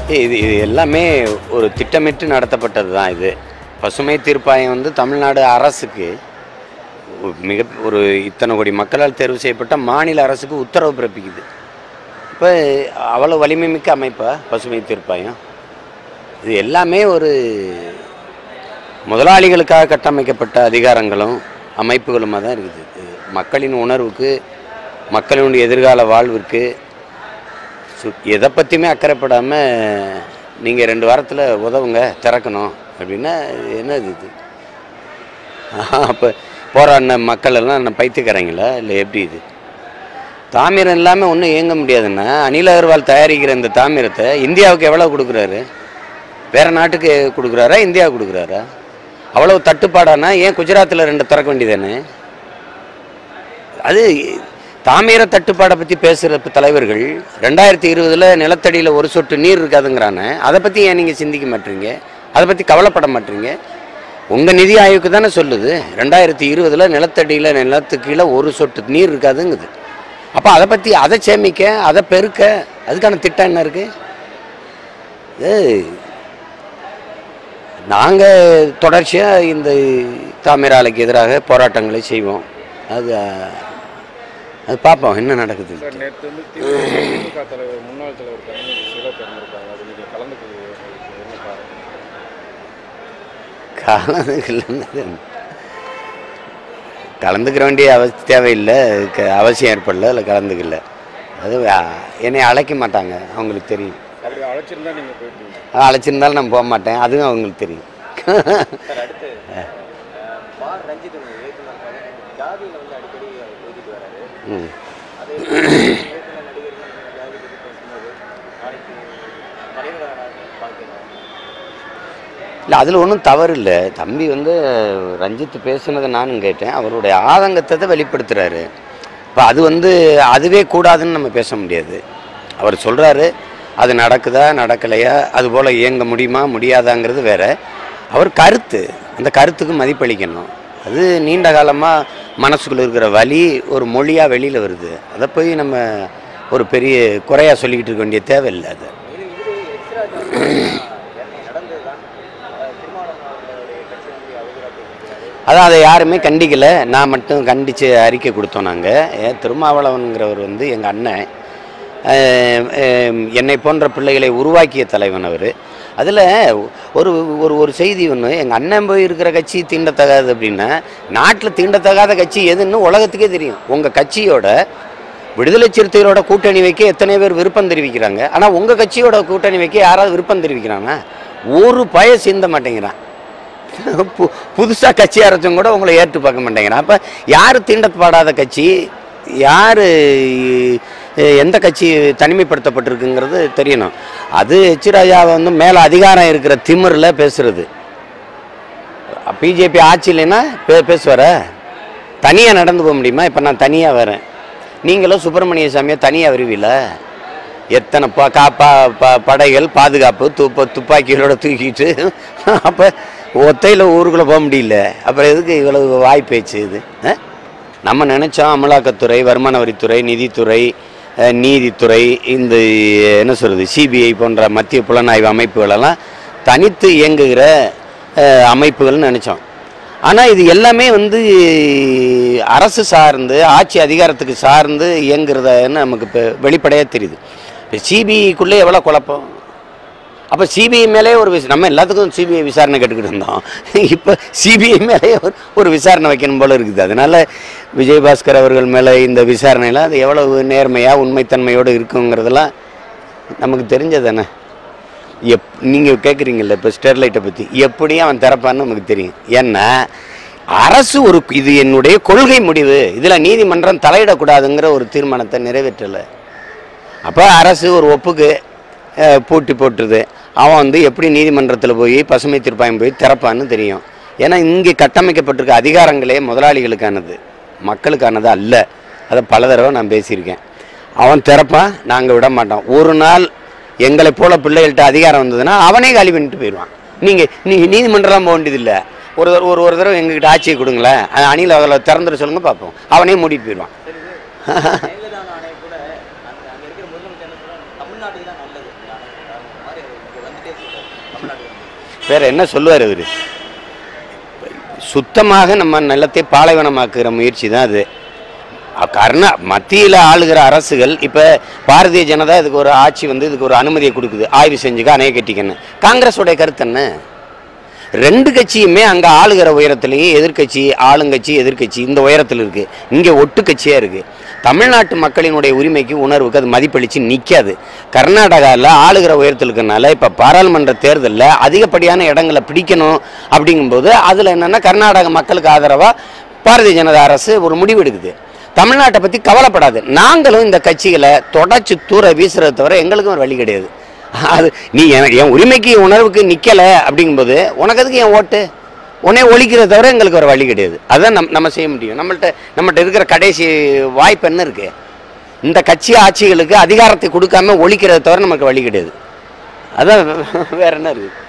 இது இது எல்லாமே ஒரு திட்டமிட்டு நடத்தப்பட்டது தான் இது பசுமை தீர்ப்பாயம் வந்து தமிழ்நாடு அரசுக்கு ஒரு மிக ஒரு இத்தனை கோடி மக்களால் தேர்வு செய்யப்பட்ட மாநில அரசுக்கு உத்தரவு பிறப்பிக்குது இப்போ அவ்வளோ வலிமை மிக்க அமைப்பா பசுமை தீர்ப்பாயம் இது எல்லாமே ஒரு முதலாளிகளுக்காக கட்டமைக்கப்பட்ட அதிகாரங்களும் அமைப்புகளுமாக தான் இருக்குது இது மக்களின் உணர்வுக்கு மக்களினுடைய எதிர்கால வாழ்விற்கு சு எதை பற்றியுமே அக்கறைப்படாமல் நீங்கள் ரெண்டு வாரத்தில் உதவுங்க திறக்கணும் அப்படின்னா என்னது இது அப்போ போராடின மக்கள் எல்லாம் என்ன பைத்தியக்காரங்களா இல்லை எப்படி இது தாமிரம் இல்லாமல் ஒன்றும் இயங்க முடியாதுன்னா அனில் அகர்வால் தயாரிக்கிற இந்த தாமிரத்தை இந்தியாவுக்கு எவ்வளோ கொடுக்குறாரு வேறு நாட்டுக்கு கொடுக்குறாரா இந்தியாவுக்கு கொடுக்குறாரா அவ்வளவு தட்டுப்பாடானா ஏன் குஜராத்தில் ரெண்டு திறக்க வேண்டியதானே அது தாமிர தட்டுப்பாடை பற்றி பேசுகிற தலைவர்கள் ரெண்டாயிரத்தி இருபதில் நிலத்தடியில் ஒரு சொட்டு நீர் இருக்காதுங்கிறானே அதை பற்றி ஏன் நீங்கள் சிந்திக்க மாட்டீங்க அதை பற்றி கவலைப்பட மாட்டீங்க உங்கள் நிதி ஆய்வுக்கு தானே சொல்லுது ரெண்டாயிரத்தி இருபதில் நிலத்தடியில் நிலத்துக்கு கீழே ஒரு சொட்டு நீர் இருக்காதுங்குது அப்போ அதை பற்றி அதை சேமிக்க அதை பெருக்க அதுக்கான திட்டம் என்ன இருக்குது ஏய் நாங்கள் தொடர்ச்சியாக இந்த தாமிர ஆலைக்கு எதிராக போராட்டங்களை செய்வோம் அது அது பார்ப்போம் என்ன நடக்குது சார் நேற்று வந்து திமுக தலைவர் முன்னாள் தலைவர் கருணாநிதி சிலை திறந்திருக்காங்க அது நீங்கள் கலந்துக்கு என்ன காரணம் கலந்துக்கல கலந்துக்கிற வேண்டிய அவ தேவையில்லை அதுக்கு அவசியம் ஏற்படல இல்லை கலந்துக்கல அது அ- என்னை அழைக்க மாட்டாங்க அவங்களுக்கு தெரியும் அப்படி அழைச்சிருந்தா நீங்கள் போயிட்டீங்க அழைச்சிருந்தாலும் நான் போக மாட்டேன் அதுவும் அவங்களுக்கு தெரியும் சார் அடுத்து பார் ரஞ்சித் இயக்குனர் பாரு, ஜாதியில வந்து அடிக்கடி அவர் பேசிட்டு வராரு ம் அது இயக்குனர் நடிகர்கள் ஜாதி பற்றி பேசும்போது நாளைக்கு தலைவராக பார்க்கலாம் இல்லை அதில் ஒன்றும் தவறு இல்லை தம்பி வந்து ரஞ்சித் பேசுனதை நானும் கேட்டேன் அவருடைய ஆதங்கத்தை வெளிப்படுத்துகிறாரு இப்போ அது வந்து அதுவே கூடாதுன்னு நம்ம பேச முடியாது அவர் சொல்கிறாரு அது நடக்குதா நடக்கலையா அது போல் இயங்க முடியுமா முடியாதாங்கிறது வேற அவர் கருத்து அந்த கருத்துக்கு மதிப்பளிக்கணும் அது நீண்ட காலமாக மனசுக்குள்ள இருக்கிற வலி ஒரு மொழியாக வெளியில் வருது அதை போய் நம்ம ஒரு பெரிய குறையாக சொல்லிக்கிட்டு இருக்க வேண்டிய தேவையில்லை அது இது இது எக்ஸ்ட்ரா நடந்தது தான் திருமாவளவன் அவர்களுடைய கட்சி வந்து அவதூறாக பேசியிருக்கிறாரு அதான் அதை யாருமே கண்டிக்கலை நான் மட்டும் கண்டித்து அறிக்கை கொடுத்தோம் நாங்கள் ஏன் திருமாவளவன்கிறவர் வந்து எங்கள் அண்ணன் அஹ், அஹ், என்னை போன்ற பிள்ளைகளை உருவாக்கிய தலைவன் அவர் அதில் ஒரு ஒரு ஒரு செய்தி ஒன்று எங்கள் அண்ணன் போய் இருக்கிற கட்சி தீண்டத்தகாது அப்படின்னா நாட்டில் தீண்டத்தகாத கட்சி எதுன்னு உலகத்துக்கே தெரியும் உங்கள் கட்சியோட விடுதலை சிறுத்தைகளோட கூட்டணி வைக்க எத்தனை பேர் விருப்பம் தெரிவிக்கிறாங்க ஆனால் உங்கள் கட்சியோட கூட்டணி வைக்க யாராவது விருப்பம் தெரிவிக்கிறானா ஒரு பய சிந்த மாட்டேங்கிறான் பு புதுசாக கட்சி ஆரம்பிச்சவங்க கூட உங்களை ஏற்று பார்க்க மாட்டேங்கிறான் அப்போ யார் தீண்டப்பாடாத கட்சி யார் எந்த கட்சி தனிமைப்படுத்தப்பட்டிருக்குங்கிறது தெரியணும் அது எச் ராஜாவை வந்து மேலே அதிகாரம் இருக்கிற திமிரில் பேசுறது பிஜேபி ஆட்சி இல்லைன்னா பே பேசுவார தனியாக நடந்து போக முடியுமா இப்போ நான் தனியாக வரேன் நீங்களும் சுப்பிரமணிய சாமியை தனியாக வருவீல எத்தனை ப காப்பா ப படைகள் பாதுகாப்பு துப்ப துப்பாக்கிகளோட தூக்கிட்டு அப்போ ஒத்தையில் ஊருக்குள்ளே போக முடியல அப்புறம் எதுக்கு இவ்வளவு வாய் பேச்சு இது ஆ? நம்ம நினச்சோம் அமலாக்கத்துறை வருமான வரித்துறை நிதித்துறை அஹ், நீதித்துறை இந்த என்ன சொல்கிறது சிபிஐ போன்ற மத்திய புலனாய்வு அமைப்புகளெல்லாம் தனித்து இயங்குகிற அஹ், அமைப்புகள்னு நினச்சோம் ஆனால் இது எல்லாமே வந்து அரசு சார்ந்து ஆட்சி அதிகாரத்துக்கு சார்ந்து இயங்குறதுன்னு நமக்கு இப்போ வெளிப்படையாக தெரியுது இப்போ சிபிஐக்குள்ளே எவ்வளோ குழப்பம் அப்போ சிபிஐ மேலே ஒரு விச நம்ம எல்லாத்துக்கும் சிபிஐ விசாரணை கேட்டுக்கிட்டு இருந்தோம் இப்போ சிபிஐ மேலே ஒரு ஒரு விசாரணை வைக்கணும் போல இருக்குது அதனால விஜயபாஸ்கர் அவர்கள் மேலே இந்த விசாரணையில் அது எவ்வளவு நேர்மையாக உண்மைத்தன்மையோடு இருக்குங்கிறதெல்லாம் நமக்கு தெரிஞ்சதானே எப் நீங்கள் கேட்குறீங்கல்ல இப்போ ஸ்டெர்லைட்டை பற்றி எப்படியும் அவன் திறப்பான்னு நமக்கு தெரியும் ஏன்னா அரசு ஒரு இது என்னுடைய கொள்கை முடிவு இதில் நீதிமன்றம் தலையிடக்கூடாதுங்கிற ஒரு தீர்மானத்தை நிறைவேற்றலை அப்போ அரசு ஒரு ஒப்புக்கு அஹ், பூட்டி போட்டுருது அவன் வந்து எப்படி நீதிமன்றத்தில் போய் பசுமை தீர்ப்பாயம் போய் திறப்பான்னு தெரியும் ஏன்னா இங்கே கட்டமைக்கப்பட்டிருக்க அதிகாரங்களே முதலாளிகளுக்கானது மக்களுக்கானது அல்ல அதை பல தடவை நான் பேசியிருக்கேன் அவன் திறப்பான் நாங்கள் விட மாட்டோம் ஒரு நாள் எங்களை போல பிள்ளைகள்கிட்ட அதிகாரம் வந்ததுன்னா அவனே காலி பண்ணிட்டு போயிடுவான் நீங்கள் நீ நீதிமன்றம்லாம் போக வேண்டியதில்லை ஒரு தடவை- ஒரு ஒரு தடவை எங்ககிட்ட ஆட்சியை கொடுங்களேன் அது அணியில் அதில் திறந்துட சொல்லுங்க பார்ப்போம் அவனே மூடிட்டு போயிடுவான் மேகதான அணை கூட அந்த அங்கே இருக்கிற முதலமைச்சர் என்ன சொல்றாரு, தமிழ்நாட்டுக்கு தான் நல்லது இந்த அணை அந்த மாதிரி அவர் வேற என்ன சொல்லுவார் இவர் சுத்தமாக நம்ம நிலத்தை பாலைவனமாக்குற முயற்சி தான் அது அ- கர்நா மத்தியில் ஆளுகிற அரசுகள் இப்போ பாரதிய ஜனதா இதுக்கு ஒரு ஆட்சி வந்து இதுக்கு ஒரு அனுமதியை கொடுக்குது ஆய்வு செஞ்சுக்க அணைய கட்டிக்கன்னு காங்கிரஸோடைய கருத்து என்ன ரெண்டு கட்சியுமே அங்கே ஆளுகிற உயரத்துலேயும் எதிர்க்கட்சி ஆளுங்கட்சி எதிர்க்கட்சி இந்த உயரத்தில் இருக்குது இங்கே ஒட்டு கட்சியாக இருக்குது தமிழ்நாட்டு மக்களினுடைய உரிமைக்கு உணர்வுக்கு அது மதிப்பளித்து நிற்காது கர்நாடகாவில் ஆளுகிற உயரத்தில் இருக்கனால இப்போ பாராளுமன்ற தேர்தலில் அதிகப்படியான இடங்களை பிடிக்கணும் அப்படிங்கும்போது அதில் என்னென்னா கர்நாடக மக்களுக்கு ஆதரவாக பாரதிய ஜனதா அரசு ஒரு முடிவு எடுக்குது தமிழ்நாட்டை பற்றி கவலைப்படாது நாங்களும் இந்த கட்சிகளை தொடச்சி தூர வீசுறதை தவிர எங்களுக்கும் ஒரு வழி கிடையாது அது நீ என் என் உரிமைக்கு உணர்வுக்கு நிற்கலை அப்படிங்கும்போது உனக்கு எதுக்கு என் ஓட்டு உன்னே ஒழிக்கிறத தவிர எங்களுக்கு ஒரு வழி கிடையாது அதுதான் நம் நம்ம செய்ய முடியும் நம்மள்ட்ட நம்மள்ட்ட இருக்கிற கடைசி வாய்ப்பு என்ன இருக்கு இந்த கட்சி ஆட்சிகளுக்கு அதிகாரத்தை கொடுக்காம ஒழிக்கிறத தவிர நமக்கு வழி கிடையாது அதான் வேற என்ன இருக்குது